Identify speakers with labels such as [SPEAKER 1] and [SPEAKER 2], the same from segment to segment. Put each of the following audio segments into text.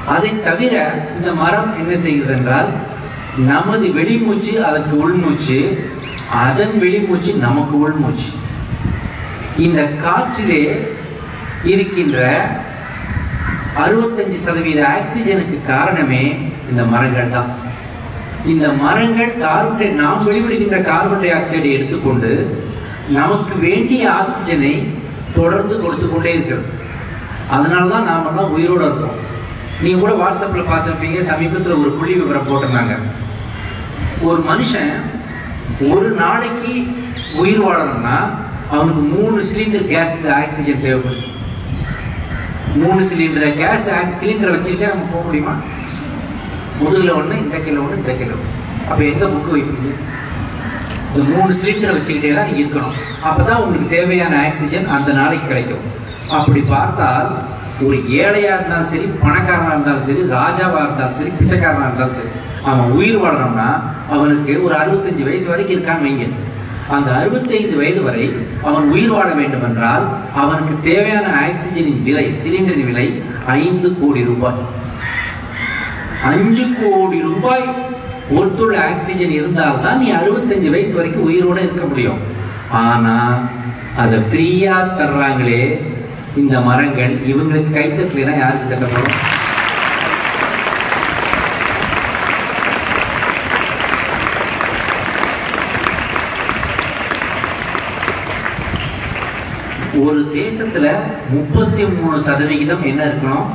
[SPEAKER 1] அதை தவிர இந்த மரம் என்ன செய்கிறது என்றால் நமது வெளிமூச்சு அதற்கு உள்மூச்சு அதன் வெளிமூச்சு நமக்கு உள்மூச்சு இந்த காற்றிலே இருக்கின்ற அறுபத்தஞ்சு சதவீத ஆக்சிஜனுக்கு காரணமே இந்த மரங்கள் தான் இந்த மரங்கள் கார்பன் டை நாம் வெளிவிடுகின்ற கார்பன் டை ஆக்சைடை எடுத்துக்கொண்டு நமக்கு வேண்டிய ஆக்சிஜனை தொடர்ந்து கொடுத்து கொண்டே இருக்கிறது அதனால தான் நாமெல்லாம் உயிரோட இருக்கோம் நீங்க கூட வாட்ஸ்அப்ல பார்த்துருப்பீங்க சமீபத்தில் ஒரு புள்ளி விவரம் போட்டிருந்தாங்க ஒரு மனுஷன் ஒரு நாளைக்கு உயிர் வாழணும்னா அவனுக்கு மூணு சிலிண்டர் கேஸ் ஆக்சிஜன் தேவைப்படுது மூணு சிலிண்டர் கேஸ் சிலிண்டரை வச்சுக்கிட்டே நம்ம போக முடியுமா முதுகுல ஒண்ணு இந்த கிலோ ஒண்ணு இந்த கிலோ அப்ப எங்க புக்கு வைப்பீங்க இந்த மூணு சிலிண்டரை வச்சுக்கிட்டே தான் இருக்கணும் அப்பதான் உங்களுக்கு தேவையான ஆக்சிஜன் அந்த நாளைக்கு கிடைக்கும் அப்படி பார்த்தால் ஒரு ஏழையா இருந்தாலும் சரி பணக்காரனா இருந்தாலும் சரி ராஜாவா இருந்தாலும் சரி பிச்சைக்காரனா இருந்தாலும் சரி அவன் உயிர் வாழணும்னா அவனுக்கு ஒரு அறுபத்தஞ்சு வயசு வரைக்கும் இருக்கான்னு வைங்க அந்த அறுபத்தைந்து வயது வரை அவன் உயிர் வாழ வேண்டும் என்றால் அவனுக்கு தேவையான ஆக்சிஜனின் விலை சிலிண்டரின் விலை ஐந்து கோடி ரூபாய் அஞ்சு கோடி ரூபாய் ஒருத்துள்ள ஆக்சிஜன் இருந்தால்தான் நீ அறுபத்தஞ்சு வயசு வரைக்கும் உயிரோட இருக்க முடியும் ஆனா அதை ஃப்ரீயா தர்றாங்களே இந்த மரங்கள் இவங்களுக்கு கைத்தட்டலைன்னா யாருக்கு தட்டப்படும் ஒரு தேசத்துல முப்பத்தி மூணு சதவிகிதம் என்ன இருக்கணும்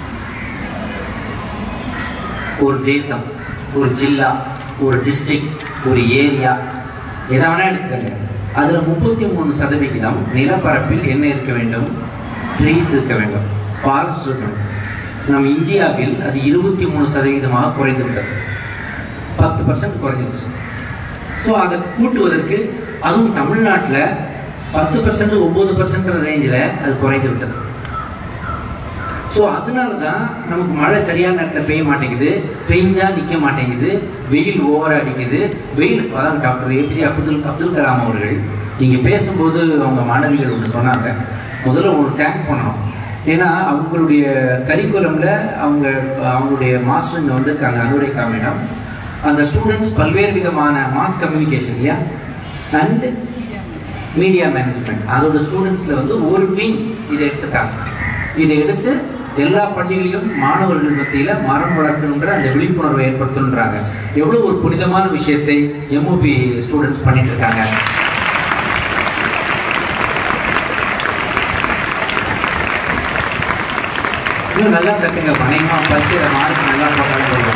[SPEAKER 1] ஒரு தேசம் ஒரு ஜில்லா ஒரு டிஸ்ட்ரிக்ட் ஒரு ஏரியா எதை வேணா எடுத்துக்கங்க அதுல முப்பத்தி மூணு சதவிகிதம் நிலப்பரப்பில் என்ன இருக்க வேண்டும் ட்ரீஸ் இருக்க வேண்டும் ஃபாரஸ்ட் இருக்க வேண்டும் நம் இந்தியாவில் அது இருபத்தி மூணு சதவிகிதமாக குறைந்து விட்டது பத்து பர்சன்ட் குறைஞ்சிருச்சு ஸோ அதை கூட்டுவதற்கு அதுவும் தமிழ்நாட்டில் பத்து பர்சன்ட் ஒன்பது பர்சன்ட் ரேஞ்சில் அது குறைந்து விட்டது ஸோ அதனால தான் நமக்கு மழை சரியான நேரத்தில் பெய்ய மாட்டேங்குது பெஞ்சா நிற்க மாட்டேங்குது வெயில் ஓவரா அடிக்குது வெயில் அதான் டாக்டர் ஏபிஜே அப்துல் அப்துல் கலாம் அவர்கள் இங்கே பேசும்போது அவங்க மாணவிகள் ஒன்று சொன்னாங்க முதல்ல ஒரு டேங்க் பண்ணணும் ஏன்னா அவங்களுடைய கரிக்குலம்ல அவங்க அவங்களுடைய மாஸ்டர் இங்கே வந்திருக்காங்க அனுரேகா மேடம் அந்த ஸ்டூடெண்ட்ஸ் பல்வேறு விதமான மாஸ் கம்யூனிகேஷன் இல்லையா அண்ட் மீடியா மேனேஜ்மெண்ட் அதோட ஸ்டூடெண்ட்ஸ்ல வந்து ஒரு விங் இதை எடுத்துட்டாங்க இதை எடுத்து எல்லா பள்ளிகளிலும் மாணவர்கள் மத்தியில மரம் வளர்க்கணுன்ற அந்த விழிப்புணர்வை ஏற்படுத்தணுன்றாங்க எவ்வளவு ஒரு புனிதமான விஷயத்தை எம்ஓபி ஸ்டூடெண்ட்ஸ் பண்ணிட்டு இருக்காங்க இன்னும் நல்லா கத்துங்க பணையமா பரிசு மார்க் நல்லா போட்டாலும் போதும்.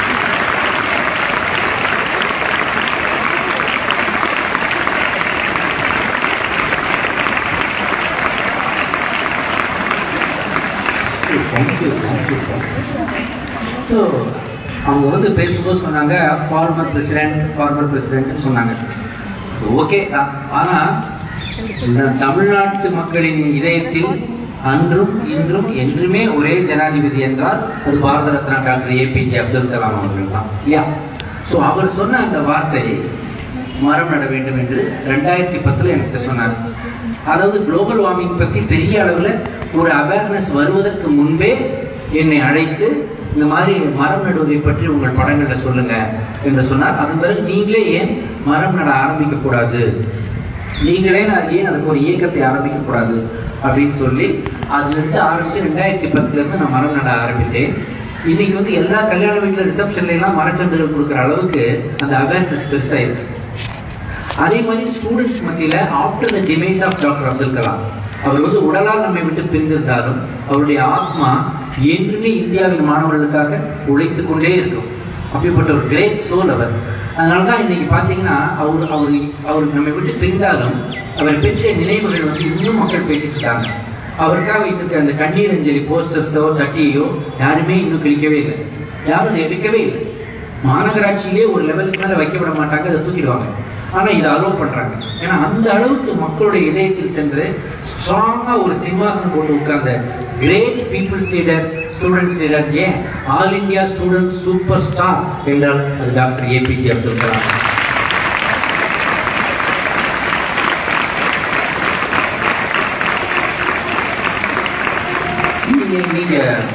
[SPEAKER 1] ஸோ அவங்க வந்து பேசும்போது சொன்னாங்க ஃபார்மர் பிரசிடென்ட் ஃபார்மர் பிரசிடென்ட்னு சொன்னாங்க ஓகே தான் ஆனால் இந்த தமிழ்நாட்டு மக்களின் இதயத்தில் அன்றும் இன்றும் என்றுமே ஒரே ஜனாதிபதி என்றால் அது பாரத ரத்னா டாக்டர் ஏபிஜே அப்துல் கலாம் அவர்கள் தான் இல்லையா ஸோ அவர் சொன்ன அந்த வார்த்தை மரம் நட வேண்டும் என்று ரெண்டாயிரத்தி பத்துல என்கிட்ட சொன்னார் அதாவது குளோபல் வார்மிங் பத்தி பெரிய அளவுல ஒரு அவேர்னஸ் வருவதற்கு முன்பே என்னை அழைத்து இந்த மாதிரி மரம் நடுவதை பற்றி உங்கள் படங்கள்ல சொல்லுங்க என்று சொன்னார் அதன் பிறகு நீங்களே ஏன் மரம் நட ஆரம்பிக்க கூடாது நீங்களே நான் ஏன் அதுக்கு ஒரு இயக்கத்தை ஆரம்பிக்க கூடாது அப்படின்னு சொல்லி அதுல இருந்து ஆரம்பிச்சு ரெண்டாயிரத்தி பத்துல இருந்து நான் மரம் நட ஆரம்பித்தேன் இன்னைக்கு வந்து எல்லா கல்யாண வீட்டுல ரிசப்ஷன்ல எல்லாம் மரச்செண்டுகள் கொடுக்குற அளவுக்கு அந்த அவேர்னஸ் பெருசாயிருக்கு அதே மாதிரி ஸ்டூடெண்ட்ஸ் மத்தியில after the demise of doctor Abdul Kalam அவர் வந்து உடலால் நம்மை விட்டு பிரிந்திருந்தாலும் அவருடைய ஆத்மா என்றுமே இந்தியாவின் மாணவர்களுக்காக உழைத்துக் கொண்டே இருக்கும் அப்படிப்பட்ட ஒரு கிரேட் சோல் அவர் அதனாலதான் இன்னைக்கு பாத்தீங்கன்னா அவர் அவர் அவர் நம்மை விட்டு பிரிந்தாலும் அவர் பெற்ற நினைவுகள் வந்து இன்னும் மக்கள் பேசிட்டு இருக்காங்க அவருக்காக வைத்திருக்க அந்த கண்ணீர் அஞ்சலி போஸ்டர்ஸோ தட்டியோ யாருமே இன்னும் கிழிக்கவே இல்லை யாரும் அதை எடுக்கவே இல்லை மாநகராட்சியிலே ஒரு லெவலுக்கு மேல வைக்க விட மாட்டாங்க அதை தூக்கிடுவாங்க ஆனா இதை அலோவ் பண்றாங்க ஏன்னா அந்த அளவுக்கு மக்களுடைய இதயத்தில் சென்று ஸ்ட்ராங்கா ஒரு சிம்மாசனம் போட்டு உட்கார்ந்த great people's leader students leader ஏன் all India student super star என்றால் அது டாக்டர் ஏபிஜே அப்துல் கலாம் நீங்க நீங்க